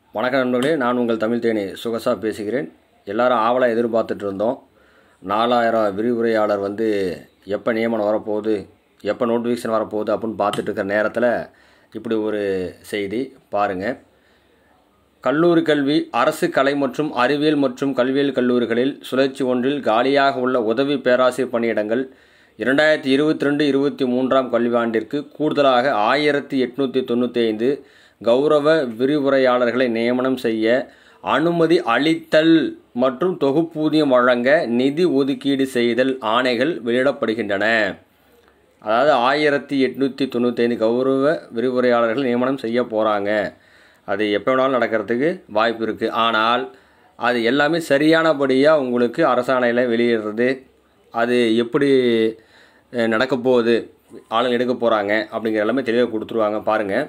வணக்கம் நண்பர்களே நான் உங்கள் தமிழ் தேனி சுகசா பேசுகிறேன் எல்லாரும் ஆவலாக எதிர்பார்த்துட்டு இருந்தோம் நாலாயிரம் விரிவுரையாளர் வந்து எப்போ நியமனம் வரப்போகுது எப்போ நோட்டிஃபிகேஷன் வரப்போகுது அப்படின்னு பார்த்துட்டு இருக்கிற நேரத்தில் இப்படி ஒரு செய்தி பாருங்கள் கல்லூரி கல்வி அரசு கலை மற்றும் அறிவியல் மற்றும் கல்வியியல் கல்லூரிகளில் சுழற்சி ஒன்றில் காலியாக உள்ள உதவி பேராசிரியர் பணியிடங்கள் இரண்டாயிரத்தி இருபத்தி ரெண்டு இருபத்தி மூன்றாம் கல்வியாண்டிற்கு கூடுதலாக ஆயிரத்தி எட்நூற்றி தொண்ணூற்றி ஐந்து கௌரவ விரிவுரையாளர்களை நியமனம் செய்ய அனுமதி அளித்தல் மற்றும் தொகுப்பூதியம் வழங்க நிதி ஒதுக்கீடு செய்தல் ஆணைகள் வெளியிடப்படுகின்றன அதாவது ஆயிரத்தி எட்நூற்றி தொண்ணூத்தைந்து கௌரவ விரிவுரையாளர்கள் நியமனம் செய்ய போகிறாங்க அது எப்போ வேணாலும் நடக்கிறதுக்கு வாய்ப்பு இருக்குது ஆனால் அது எல்லாமே சரியானபடியாக உங்களுக்கு அரசாணையில் வெளியிடுறது அது எப்படி அஹ், நடக்க போகுது ஆளுங்க எடுக்க போகிறாங்க அப்படிங்கிற எல்லாமே தெளிவாக கொடுத்துருவாங்க பாருங்கள்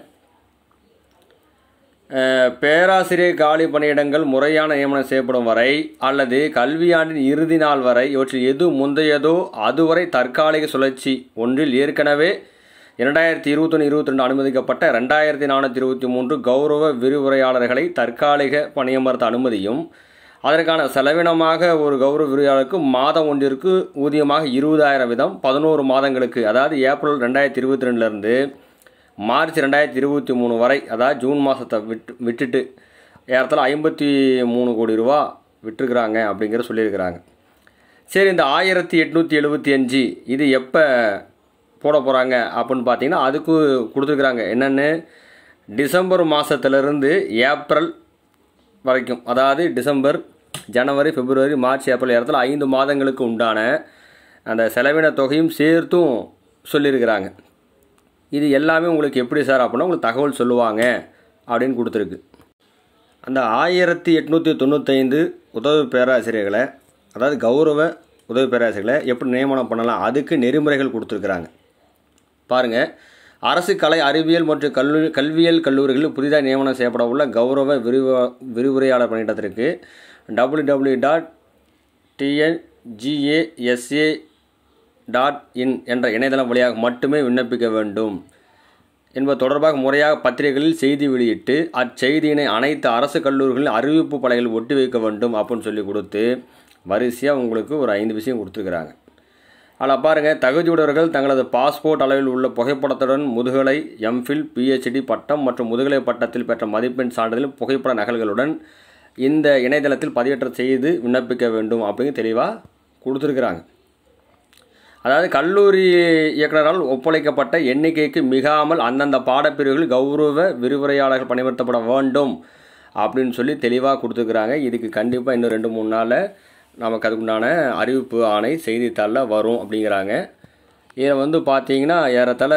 அஹ், பேராசிரியர் காலி பணியிடங்கள் முறையான நியமனம் செய்யப்படும் வரை அல்லது கல்வியாண்டின் இறுதி நாள் வரை இவற்றில் எது முந்தையதோ அதுவரை தற்காலிக சுழற்சி ஒன்றில் ஏற்கனவே இரண்டாயிரத்தி இருபத்தொன்று இருபத்தி ரெண்டு அனுமதிக்கப்பட்ட ரெண்டாயிரத்தி நானூற்றி இருபத்தி மூன்று கௌரவ விரிவுரையாளர்களை தற்காலிக பணியமர்த்த அனுமதியும் அதற்கான செலவினமாக ஒரு கௌரவ விரிவுரையாளருக்கு மாதம் ஒன்றிற்கு ஊதியமாக இருபதாயிரம் வீதம் பதினோரு மாதங்களுக்கு அதாவது ஏப்ரல் ரெண்டாயிரத்தி இருபத்தி ரெண்டுலேருந்து மார்ச் ரெண்டாயிரத்தி இருபத்தி மூணு வரை அதாவது ஜூன் மாதத்தை விட்டு விட்டுட்டு ஏறத்தில் ஐம்பத்தி மூணு கோடி ரூபா விட்டுருக்குறாங்க அப்படிங்கிற சொல்லியிருக்கிறாங்க சரி இந்த ஆயிரத்தி எட்நூற்றி எழுபத்தி அஞ்சு இது எப்போ போட போகிறாங்க அப்படின்னு பார்த்தீங்கன்னா அதுக்கு கொடுத்துருக்குறாங்க என்னென்னு டிசம்பர் மாதத்துலேருந்து ஏப்ரல் வரைக்கும் அதாவது டிசம்பர் ஜனவரி பிப்ரவரி மார்ச் ஏப்ரல் இடத்துல ஐந்து மாதங்களுக்கு உண்டான அந்த செலவின தொகையும் சேர்த்தும் சொல்லியிருக்கிறாங்க இது எல்லாமே உங்களுக்கு எப்படி சார் அப்படின்னா உங்களுக்கு தகவல் சொல்லுவாங்க அப்படின்னு கொடுத்துருக்கு அந்த ஆயிரத்தி எட்நூற்றி தொண்ணூத்தைந்து உதவி பேராசிரியர்களை அதாவது கௌரவ உதவி பேராசிரியர்களை எப்படி நியமனம் பண்ணலாம் அதுக்கு நெறிமுறைகள் கொடுத்துருக்குறாங்க பாருங்கள் அரசு கலை அறிவியல் மற்றும் கல்லூரி கல்வியியல் கல்லூரிகளில் புதிதாக நியமனம் செய்யப்பட உள்ள கௌரவ விரிவு விரிவுரையாளர் பணியிடத்திற்கு W W dot TNGASA dot in என்ற இணையதளம் வழியாக மட்டுமே விண்ணப்பிக்க வேண்டும் என்பது தொடர்பாக முறையாக பத்திரிகைகளில் செய்தி வெளியிட்டு அச்செய்தியினை அனைத்து அரசு கல்லூரிகளில் அறிவிப்பு பலகையில் ஒட்டி வைக்க வேண்டும் அப்படின்னு சொல்லி கொடுத்து வரிசையாக உங்களுக்கு ஒரு ஐந்து விஷயம் கொடுத்துருக்குறாங்க அதில் பாருங்கள் தகுதியுடையவர்கள் தங்களது பாஸ்போர்ட் அளவில் உள்ள புகைப்படத்துடன் முதுகலை எம்ஃபில் பிஹெச்டி பட்டம் மற்றும் முதுகலை பட்டத்தில் பெற்ற மதிப்பெண் சான்றிதழ் புகைப்பட நகல்களுடன் இந்த இணையதளத்தில் பதிவேற்றம் செய்து விண்ணப்பிக்க வேண்டும் அப்படின்னு தெளிவாக கொடுத்துருக்குறாங்க அதாவது கல்லூரி இயக்குனரால் ஒப்படைக்கப்பட்ட எண்ணிக்கைக்கு மிகாமல் அந்தந்த பாடப்பிரிவுகளில் கௌரவ விரிவுரையாளர்கள் பணியமர்த்தப்பட வேண்டும் அப்படின்னு சொல்லி தெளிவாக கொடுத்துருக்குறாங்க இதுக்கு கண்டிப்பாக இன்னும் ரெண்டு மூணு நாளில் நமக்கு அதுக்குண்டான அறிவிப்பு ஆணை செய்தித்தாளில் வரும் அப்படிங்கிறாங்க இதை வந்து பார்த்தீங்கன்னா ஏறத்தாழ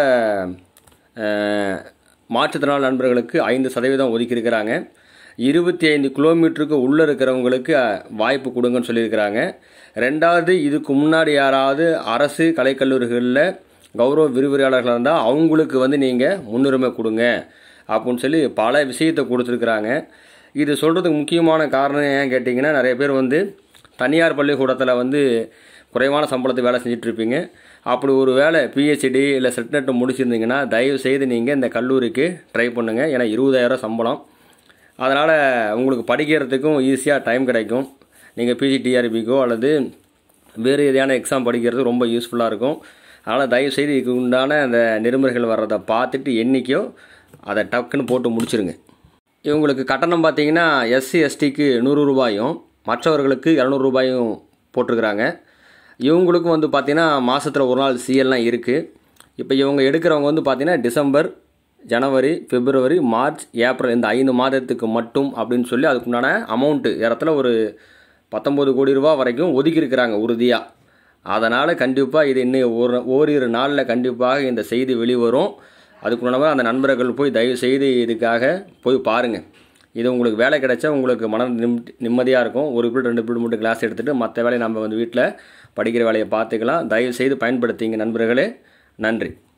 அஹ், மாற்றுத்திறனாளி நண்பர்களுக்கு ஐந்து சதவீதம் ஒதுக்கியிருக்கிறாங்க இருபத்தி ஐந்து கிலோமீட்டருக்கு உள்ளே இருக்கிறவங்களுக்கு அஹ், வாய்ப்பு கொடுங்கன்னு சொல்லியிருக்கிறாங்க ரெண்டாவது இதுக்கு முன்னாடி யாராவது அரசு கலைக்கல்லூரிகளில் கௌரவ விரிவுரையாளர்களாக இருந்தால் அவங்களுக்கு வந்து நீங்கள் முன்னுரிமை கொடுங்க அப்படின்னு சொல்லி பல விஷயத்தை கொடுத்துருக்குறாங்க இது சொல்கிறதுக்கு முக்கியமான காரணம் ஏன் கேட்டிங்கன்னா நிறைய பேர் வந்து தனியார் பள்ளிக்கூடத்தில் வந்து குறைவான சம்பளத்துக்கு வேலை செஞ்சுட்டு இருப்பீங்க அப்படி ஒரு வேலை பிஹெச்டி இல்லை செட்நெட் முடிச்சிருந்தீங்கன்னா தயவு செய்து நீங்கள் இந்த கல்லூரிக்கு ட்ரை பண்ணுங்கள் ஏன்னா இருபதாயிரம் சம்பளம் அதனால் உங்களுக்கு படிக்கிறதுக்கும் ஈஸியாக டைம் கிடைக்கும் நீங்கள் பிஜிடிஆர்பிக்கோ அல்லது வேறு எதையான எக்ஸாம் படிக்கிறது ரொம்ப யூஸ்ஃபுல்லாக இருக்கும் அதனால் தயவுசெய்து இதுக்கு உண்டான அந்த நெறிமுறைகள் வர்றதை பார்த்துட்டு என்றைக்கோ அதை டக்குன்னு போட்டு முடிச்சிருங்க இவங்களுக்கு கட்டணம் பார்த்தீங்கன்னா எஸ்சி எஸ்டிக்கு நூறு ரூபாயும் மற்றவர்களுக்கு இரநூறு ரூபாயும் போட்டிருக்கிறாங்க இவங்களுக்கும் வந்து பார்த்தீங்கன்னா மாதத்தில் ஒரு நாள் சிஎல்லாம் இருக்குது இப்போ இவங்க எடுக்கிறவங்க வந்து பார்த்தீங்கன்னா டிசம்பர் ஜனவரி பிப்ரவரி மார்ச் ஏப்ரல் இந்த ஐந்து மாதத்துக்கு மட்டும் அப்படின்னு சொல்லி அதுக்குண்டான அமௌண்ட்டு இடத்துல ஒரு பத்தொம்பது கோடி ரூபா வரைக்கும் ஒதுக்கியிருக்கிறாங்க உறுதியாக அதனால் கண்டிப்பாக இது இன்னும் ஒரு ஓரிரு நாளில் கண்டிப்பாக இந்த செய்தி வெளிவரும் அதுக்குண்டான அந்த நண்பர்கள் போய் தயவு செய்து இதுக்காக போய் பாருங்கள் இது உங்களுக்கு வேலை கிடைச்சா உங்களுக்கு மன நிம் நிம்மதியாக இருக்கும் ஒரு பீரியட் ரெண்டு பீரியட் மட்டும் கிளாஸ் எடுத்துகிட்டு மற்ற வேலையை நம்ம வந்து வீட்டில் படிக்கிற வேலையை பார்த்துக்கலாம் தயவு செய்து பயன்படுத்திங்க நண்பர்களே நன்றி